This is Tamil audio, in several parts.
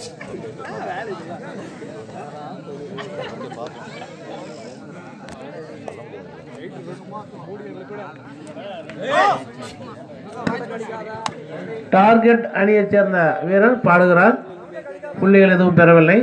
டார்கெட் அணியைச் சேர்ந்த வீரர் பாடுகிறார் புள்ளிகள் எதுவும் பெறவில்லை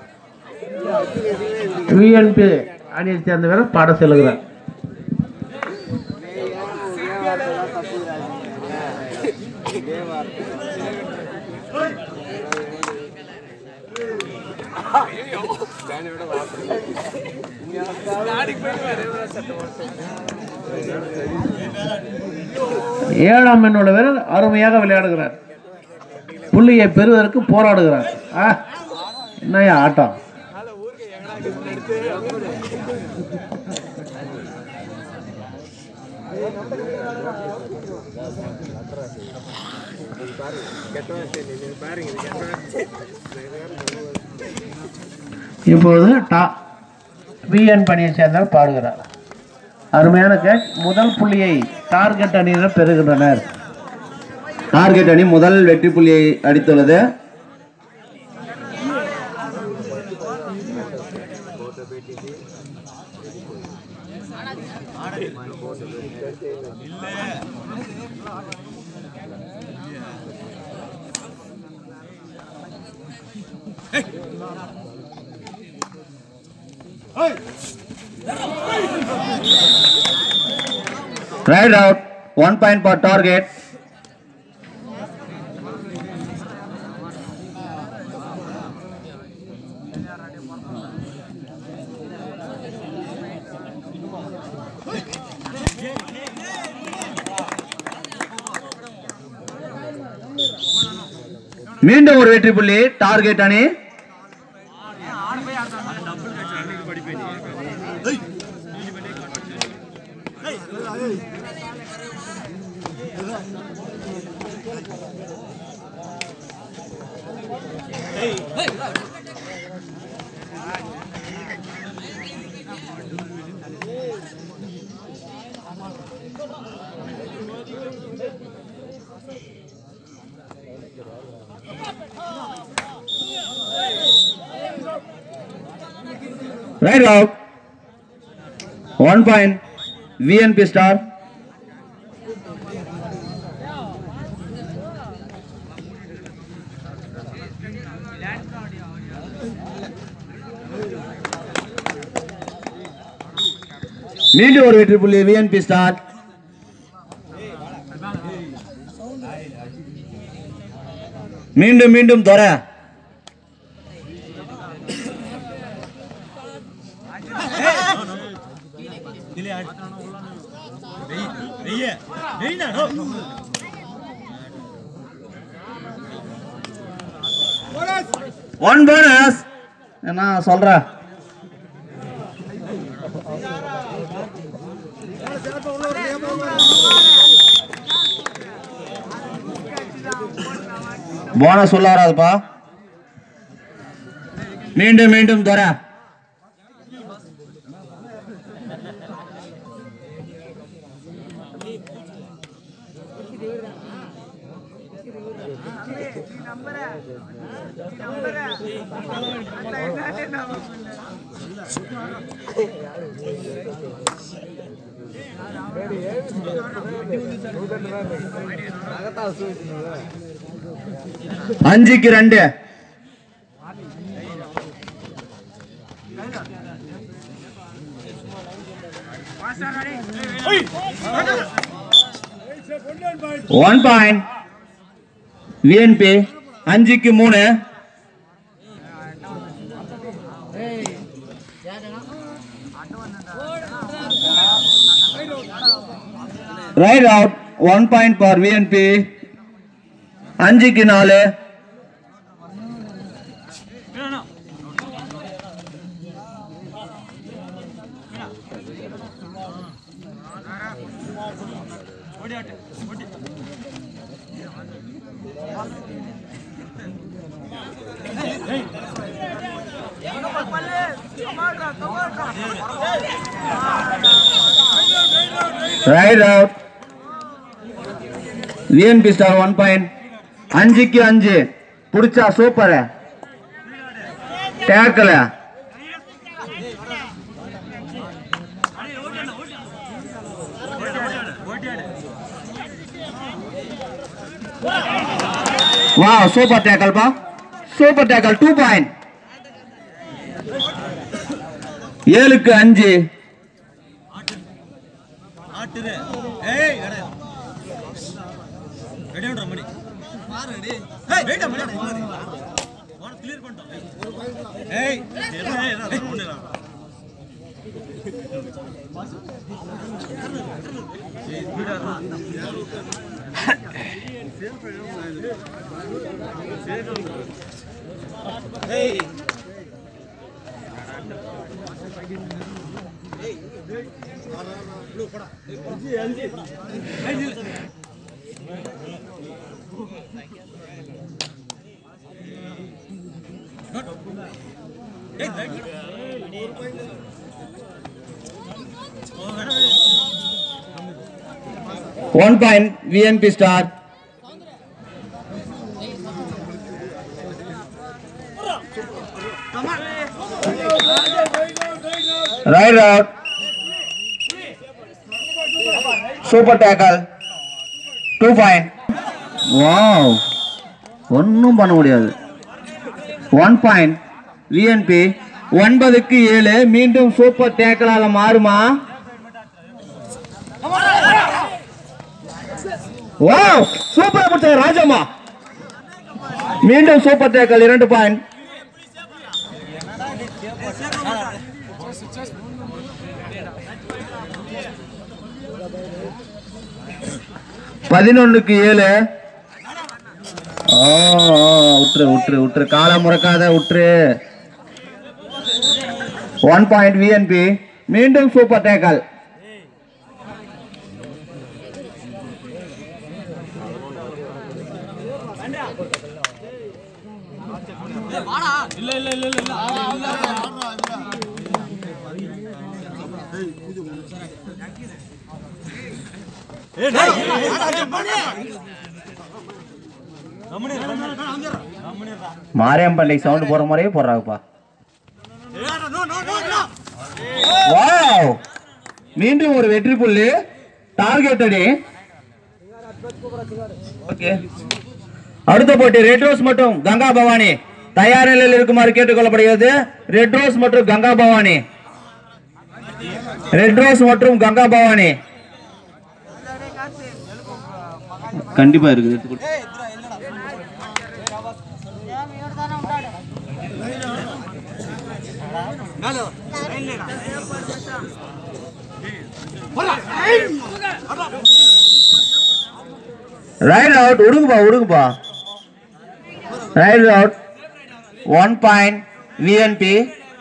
விஎன்பி அணியைச் சேர்ந்த வீரர் பாட செல்கிறார் ஏழாம் எண்ணோட வீரர் அருமையாக விளையாடுகிறார் புள்ளியை பெறுவதற்கு போராடுகிறார் ஆ, என்னய்யா ஆட்டம் இப்போது டா விஎன் பணியை சேர்ந்தவர் பாடுகிறார் அருமையான கேட்ச் முதல் புள்ளியை டார்கெட் அணியினர் பெறுகின்றனர் டார்கெட் அணி முதல் வெற்றி புள்ளியை அடித்துள்ளது raid out one point for target மீண்டும் ஒரு வெற்றி புள்ளி டார்கெட் அணி raid out one point VNB star மீண்டும் ஒரு வெற்றி புள்ளி விஎன்பி ஸ்டார் மீண்டும் மீண்டும் தொர ஒன் போனஸ் என்ன சொல்ற போனஸ் சொல்ல வராதுப்பா மீண்டும் மீண்டும் தர அஞ்சுக்கு ரெண்டு ஒன் பாயிண்ட் விஎன்பி அஞ்சுக்கு மூணு raid out one point for VNB அஞ்சுக்கு நாலு raid out VNB star one point அஞ்சுக்கு அஞ்சு பிடிச்சா சூப்பர் டேக்கல வா சூப்பர் டேக்கல் பா சூப்பர் டேக்கல் டூ பாயிண்ட் ஏழுக்கு அஞ்சு one point VNB star raid out super tackle two point wow ஒன்றும் பண்ண முடியாது ஒன் பாயிண்ட் விஎன்பி ஒன்பதுக்கு ஏழு மீண்டும் சூப்பர் டேக்கலால மாறுமா வாவ் சூப்பர் கொடுத்த ராஜம்மா மீண்டும் சூப்பர் டேக்கல் இரண்டு பாயிண்ட் பதினொன்னுக்கு ஏழு ஆ, ஆ, விட்டுரு விட்டுரு விட்டுரு காலை முறக்காத விட்டுரு ஒன் பாயிண்ட் விஎன்பி மீண்டும் சூப்பர் டேக்கல் மாரியம்பள்ளி சவுண்ட் போற மாதிரியே போடுறாங்கப்பா வாவ் மீண்டும் ஒரு வெற்றி புள்ளி டார்கெட் அடி ஓகே அடுத்த போட்டி ரெட் ரோஸ் மற்றும் கங்கா பவானி தயார் நிலையில் இருக்குமாறு கேட்டுக்கொள்ளப்படுகிறது ரெட் ரோஸ் மற்றும் கங்கா பவானி ரெட் ரோஸ் மற்றும் கங்கா பவானி கண்டிப்பா இருக்குது எடுத்து கொடு. ரைட் அவுட் விடுங்கப்பா விடுங்கப்பா raid out one point VNB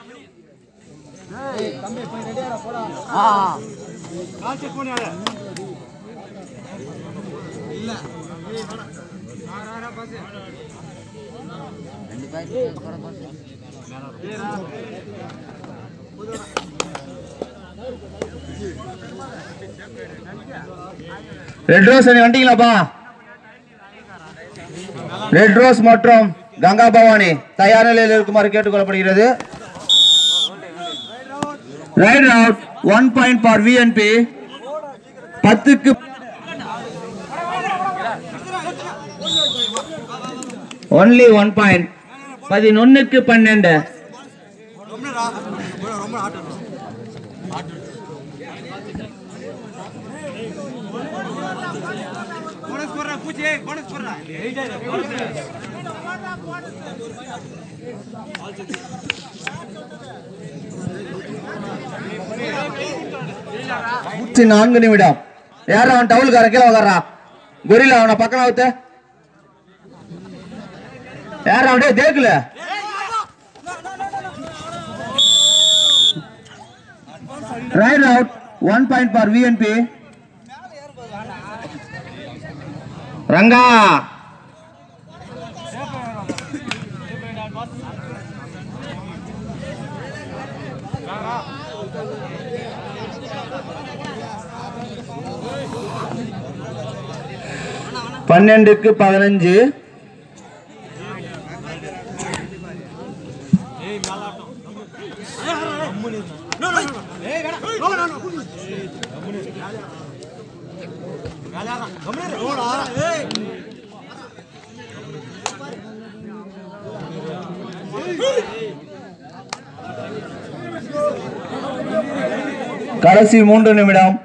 red rose அணி வந்துட்டீங்களாப்பா ரெட் ரோஸ் மற்றும் கங்கா பவானி தயார் நிலையில் இருக்குமாறு கேட்டுக்கொள்ளப்படுகிறது raid out one point for VNB பத்துக்கு ஒன்லி ஒன் பாயிண்ட் பதினொன்னுக்கு பன்னெண்டு நூற்றி நான்கு நிமிடம் யார் அவன் டவுலுக்கார கீழே உக்காரா கொரில அவனை பக்கம் அவுத்த யார் அவன் டேய் தேக்கல raid out one point for VNB Ranga பன்னெண்டுக்கு பதினஞ்சு கடைசி மூன்று நிமிடம்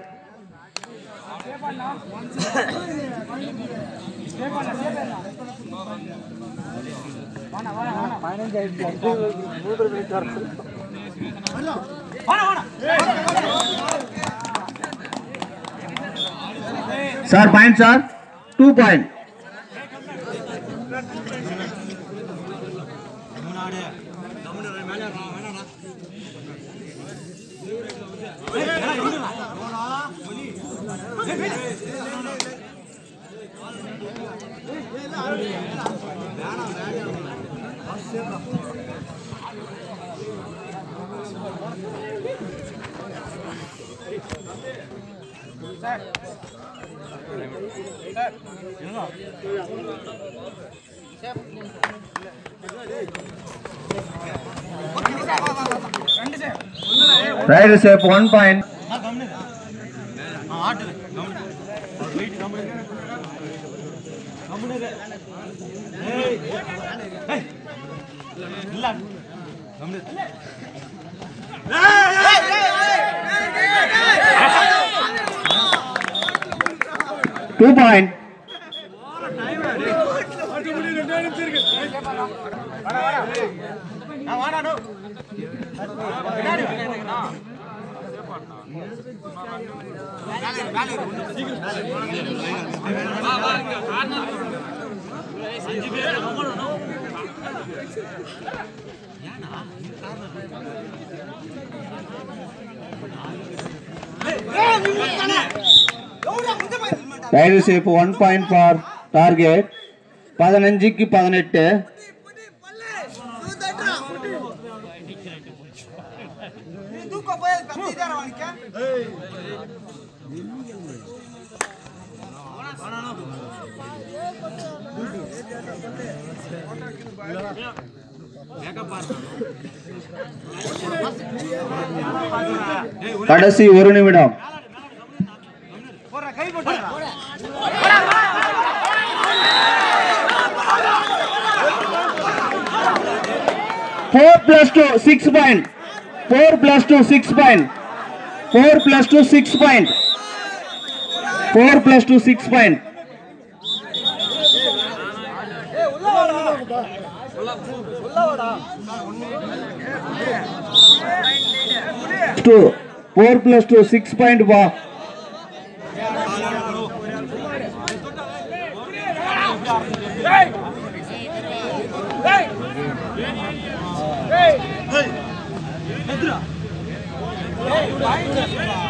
sir point sir two point raid safe one point two point raid safe one point for target பதினஞ்சுக்கு பதினெட்டு கடைசி ஒரு நிமிடம் four plus two six point four plus two six point four plus two six point four plus two six point two four plus two six point வா Hey!